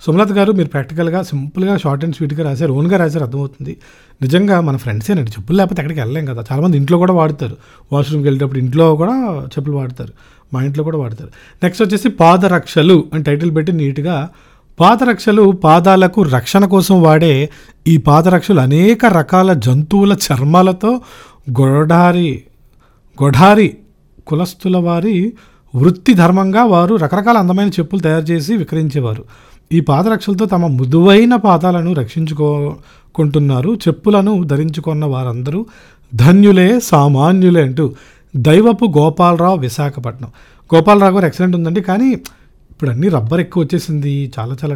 సుమలత గారు మీరు ప్రాక్టికల్గా సింపుల్గా షార్ట్ అండ్ స్వీట్గా రాశారు ఓన్గా రాశారు అర్థమవుతుంది నిజంగా మన ఫ్రెండ్సేనండి చెప్పులు లేకపోతే ఎక్కడికి వెళ్ళలేం కదా చాలామంది ఇంట్లో కూడా వాడతారు వాష్రూమ్కి వెళ్ళేటప్పుడు ఇంట్లో కూడా చెప్పులు వాడతారు మా ఇంట్లో కూడా వాడతారు నెక్స్ట్ వచ్చేసి పాదరక్షలు అని టైటిల్ పెట్టి నీట్గా పాదరక్షలు పాదాలకు రక్షణ కోసం వాడే ఈ పాదరక్షలు అనేక రకాల జంతువుల చర్మాలతో గొడారి గొడారి కులస్తుల వారి వృత్తి ధర్మంగా వారు రకరకాల అందమైన చెప్పులు తయారు చేసి విక్రయించేవారు ఈ పాదరక్షలతో తమ మృదువైన పాదాలను రక్షించుకోకుంటున్నారు చెప్పులను ధరించుకున్న వారందరూ ధన్యులే సామాన్యులే అంటూ దైవపు గోపాలరావు విశాఖపట్నం గోపాలరావు గారు ఎక్సలెంట్ ఉందండి కానీ ఇప్పుడు అన్ని రబ్బర్ ఎక్కువ వచ్చేసింది చాలా చాలా